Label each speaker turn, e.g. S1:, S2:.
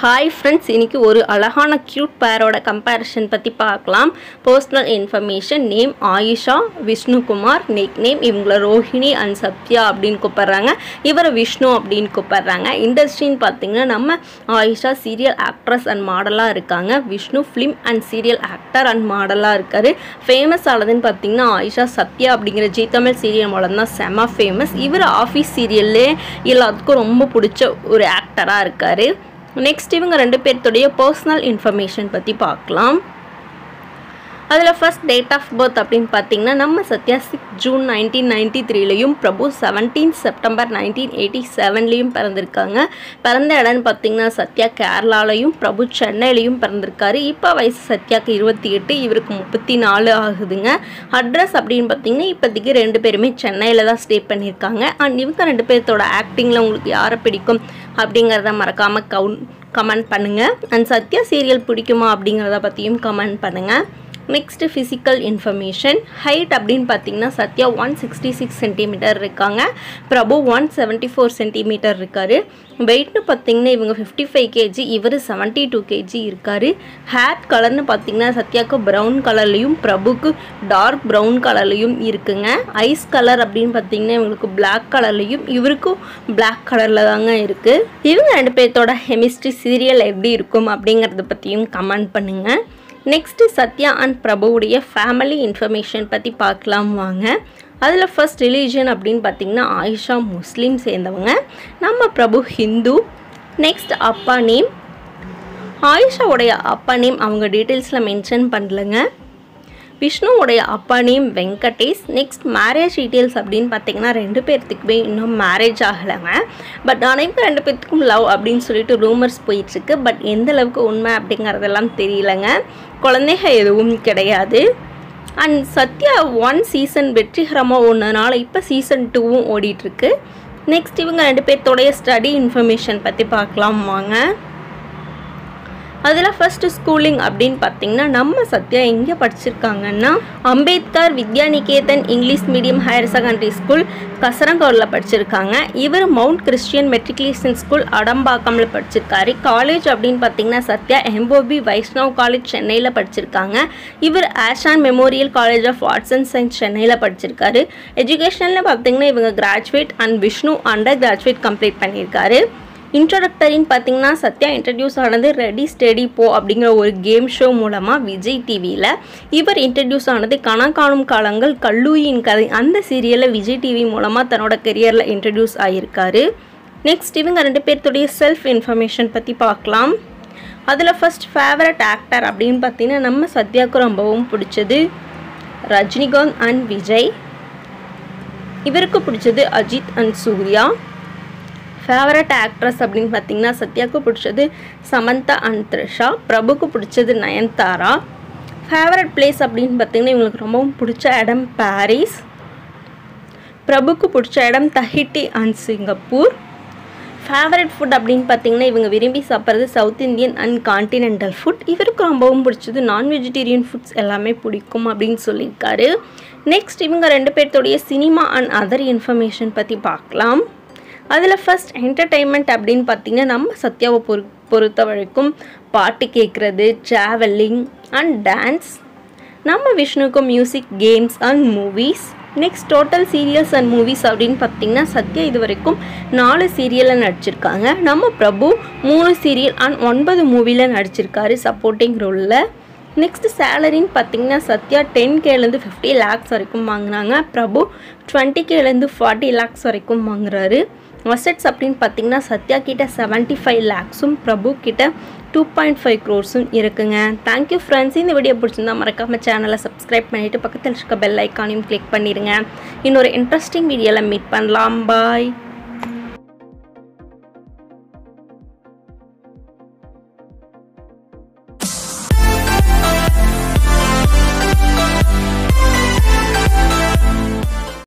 S1: hi friends இன்னைக்கு ஒரு அழகான க்யூட் பேரோட கம்பேரிஷன் பற்றி பார்க்கலாம் personal information name Ayesha Vishnukumar nick name இவங்கள ரோஹிணி அண்ட் சத்யா அப்படின்னு கூப்பிட்றாங்க இவரை விஷ்ணு அப்படின்னு கூப்பிட்றாங்க இண்டஸ்ட்ரின்னு பார்த்தீங்கன்னா நம்ம ஆயிஷா சீரியல் ஆக்ட்ரஸ் அண்ட் மாடலாக இருக்காங்க Vishnu film and serial actor and மாடலாக இருக்கார் ஃபேமஸ் ஆனதுன்னு பார்த்தீங்கன்னா ஆயிஷா சத்யா அப்படிங்கிற ஜி தமிழ் சீரியல் மூலம் தான் செம ஃபேமஸ் இவர் ஆஃபீஸ் சீரியல்லே எல்லாத்துக்கும் ரொம்ப பிடிச்ச ஒரு ஆக்டராக இருக்கார் நெக்ஸ்ட் இவங்க ரெண்டு பேர்த்துடைய பர்சனல் இன்ஃபர்மேஷன் பற்றி பார்க்கலாம் அதில் ஃபர்ஸ்ட் டேட் ஆஃப் பர்த் அப்படின்னு பார்த்தீங்கன்னா நம்ம Sathya six June nineteen ninety த்ரீலையும் Prabhu seventeen September nineteen eighty செவன்லேயும் பிறந்திருக்காங்க பிறந்த இடம்னு பார்த்தீங்கன்னா சத்யா கேரளாலையும் பிரபு சென்னையிலையும் பிறந்திருக்காரு இப்போ வயசு சத்யாக்கு இருபத்தி எட்டு இவருக்கு முப்பத்தி நாலு ஆகுதுங்க அட்ரஸ் அப்படின்னு பார்த்தீங்கன்னா இப்போதைக்கு ரெண்டு பேருமே சென்னையில் தான் ஸ்டே பண்ணியிருக்காங்க அண்ட் இவங்க ரெண்டு பேர்த்தோட ஆக்டிங்கில் உங்களுக்கு யாரை பிடிக்கும் அப்படிங்கிறத மறக்காமல் கவுன் கமெண்ட் பண்ணுங்கள் அண்ட் சத்யா சீரியல் பிடிக்குமா அப்படிங்கிறத பற்றியும் கமெண்ட் பண்ணுங்கள் நெக்ஸ்ட் ஃபிசிக்கல் இன்ஃபர்மேஷன் ஹைட் அப்படின்னு பார்த்தீங்கன்னா Sathya one sixty six centimetre இருக்காங்க Prabhu one seventy four centimetre இருக்கார் வெயிட்னு பார்த்தீங்கன்னா இவங்க ஃபிஃப்டி ஃபைவ் கேஜி இவர் செவன்ட்டி டூ கேஜி இருக்கார் ஹேர் கலர்னு பார்த்தீங்கன்னா சத்யாவுக்கு ப்ரௌன் கலர்லேயும் பிரபுக்கு டார்க் ப்ரௌன் கலர்லேயும் இருக்குங்க ஐஸ் கலர் அப்படின்னு பார்த்தீங்கன்னா இவங்களுக்கு பிளாக் கலர்லேயும் இவருக்கும் பிளாக் கலரில் தாங்க இருக்குது இவங்க ரெண்டு பேர்த்தோட கெமிஸ்ட்ரி சீரியல் எப்படி இருக்கும் அப்படிங்கிறத பற்றியும் கமெண்ட் பண்ணுங்கள் நெக்ஸ்ட்டு சத்யா அண்ட் பிரபுவுடைய ஃபேமிலி இன்ஃபர்மேஷன் பற்றி பார்க்கலாம் வாங்க அதில் ஃபர்ஸ்ட் ரிலீஜன் அப்படின்னு பார்த்தீங்கன்னா ஆயிஷா முஸ்லீம் சேர்ந்தவங்க நம்ம பிரபு ஹிந்து நெக்ஸ்ட் அப்பா நேம் ஆயிஷாவுடைய அப்பா நேம் அவங்க டீட்டெயில்ஸில் மென்ஷன் பண்ணலங்க விஷ்ணுவுடைய அப்பா name Venkatesh next marriage details அப்படின்னு பார்த்தீங்கன்னா ரெண்டு பேர்த்துக்குமே இன்னும் மேரேஜ் ஆகலைங்க பட் அனைவரும் ரெண்டு பேர்த்துக்கும் லவ் அப்படின்னு சொல்லிட்டு ரூமர்ஸ் போயிட்டுருக்கு பட் எந்த அளவுக்கு உண்மை அப்படிங்கிறதெல்லாம் தெரியலங்க குழந்தைக எதுவும் கிடையாது அண்ட் சத்யா ஒன் சீசன் வெற்றிகரமாக ஒன்றுனால இப்போ சீசன் டூவும் ஓடிட்டுருக்கு நெக்ஸ்ட் இவங்க ரெண்டு பேர்த்தோடைய ஸ்டடி இன்ஃபர்மேஷன் பற்றி பார்க்கலாம் வாங்க அதில் ஃபஸ்ட்டு ஸ்கூலிங் அப்படின்னு பார்த்தீங்கன்னா நம்ம சத்யா எங்கே படிச்சிருக்காங்கன்னா Ambedkar Vidyaniketan English medium higher secondary school கசரங்கோரில் படிச்சிருக்காங்க இவர் மவுண்ட் கிறிஸ்டியன் மெட்ரிகுலேஷன் ஸ்கூல் அடம்பாக்கமில் படிச்சிருக்காரு காலேஜ் அப்படின்னு பார்த்தீங்கன்னா சத்யா எம்போபி வைஷ்ணவ் காலேஜ் சென்னையில் படிச்சிருக்காங்க இவர் Asan memorial college of arts and science சென்னையில் படிச்சிருக்காரு எஜுகேஷனில் பார்த்தீங்கன்னா இவங்க graduate and Vishnu undergraduate complete பண்ணியிருக்காரு இன்ட்ரடக்டரின்னு பார்த்தீங்கன்னா சத்யா இன்ட்ரடியூஸ் ஆனது ரெடி ஸ்டெடி போ அப்படிங்கிற ஒரு கேம் ஷோ மூலமாக விஜய் டிவியில் இவர் இன்ட்ரடியூஸ் ஆனது கணக்காணும் காலங்கள் கல்லூரியின் கதை அந்த சீரியலில் விஜய் டிவி மூலமாக தன்னோட கெரியரில் இன்ட்ரடியூஸ் ஆகியிருக்காரு நெக்ஸ்ட் இவங்க ரெண்டு பேர்த்துடைய செல்ஃப் இன்ஃபர்மேஷன் பற்றி பார்க்கலாம் அதில் ஃபஸ்ட் ஃபேவரட் ஆக்டர் அப்படின்னு பார்த்தீங்கன்னா நம்ம சத்யாவுக்கு ரொம்பவும் பிடிச்சது ரஜினிகாந்த் அண்ட் விஜய் இவருக்கு பிடிச்சது Ajith and Suriya favourite actress அப்படின்னு பார்த்தீங்கன்னா சத்யாவுக்கு பிடிச்சது சமந்தா அண்ட் த்ரிஷா பிரபுக்கு பிடிச்சது நயன்தாரா ஃபேவரட் பிளேஸ் அப்படின்னு பார்த்தீங்கன்னா இவங்களுக்கு ரொம்பவும் பிடிச்ச இடம் பாரிஸ் பிரபுக்கு பிடிச்ச இடம் Tahiti and Singapore favourite food அப்படின்னு பார்த்தீங்கன்னா இவங்க விரும்பி சாப்பிட்றது south Indian and continental food இவருக்கு ரொம்பவும் பிடிச்சது நான் வெஜிடேரியன் ஃபுட்ஸ் எல்லாமே பிடிக்கும் அப்படின்னு சொல்லியிருக்காரு நெக்ஸ்ட் இவங்க ரெண்டு பேர்த்தோடைய சினிமா அண்ட் அதர் இன்ஃபர்மேஷன் பற்றி பார்க்கலாம் அதில் ஃபஸ்ட் என்டர்டெயின்மெண்ட் அப்படின்னு பார்த்தீங்கன்னா நம்ம சத்யாவை பொறு பொறுத்த வரைக்கும் பாட்டு கேட்குறது ட்ராவலிங் அண்ட் டான்ஸ் நம்ம விஷ்ணுக்கும் music games and movies next total serials and movies அப்படின்னு பார்த்தீங்கன்னா சத்யா இது வரைக்கும் நாலு சீரியலில் நடிச்சிருக்காங்க நம்ம பிரபு மூணு சீரியல் அண்ட் ஒன்பது மூவியில் நடிச்சிருக்காரு சப்போர்ட்டிங் ரோலில் நெக்ஸ்ட் சேலரின்னு பார்த்தீங்கன்னா சத்யா டென் கேலேருந்து ஃபிஃப்டி லேக்ஸ் வரைக்கும் வாங்கினாங்க பிரபு டுவெண்ட்டி கேலேருந்து ஃபார்ட்டி லேக்ஸ் வரைக்கும் வாங்குறாரு அசெட்ஸ் அப்படின்னு பார்த்தீங்கன்னா சத்யா கிட்ட செவன்ட்டி ஃபைவ் லேக்ஸும் பிரபு கிட்ட டூ பாயிண்ட் ஃபைவ் க்ரோர்ஸும் இருக்குங்க தேங்க்யூ ஃப்ரெண்ட்ஸ் இந்த வீடியோ பிடிச்சிருந்தா மறக்காமல் சேனலை சப்ஸ்கிரைப் பண்ணிவிட்டு பக்கத்தில் இருக்க பெல் ஐக்கானையும் கிளிக் பண்ணிடுங்க இன்னொரு இன்ட்ரெஸ்டிங் வீடியோவில் மீட் பண்ணலாம் பாய்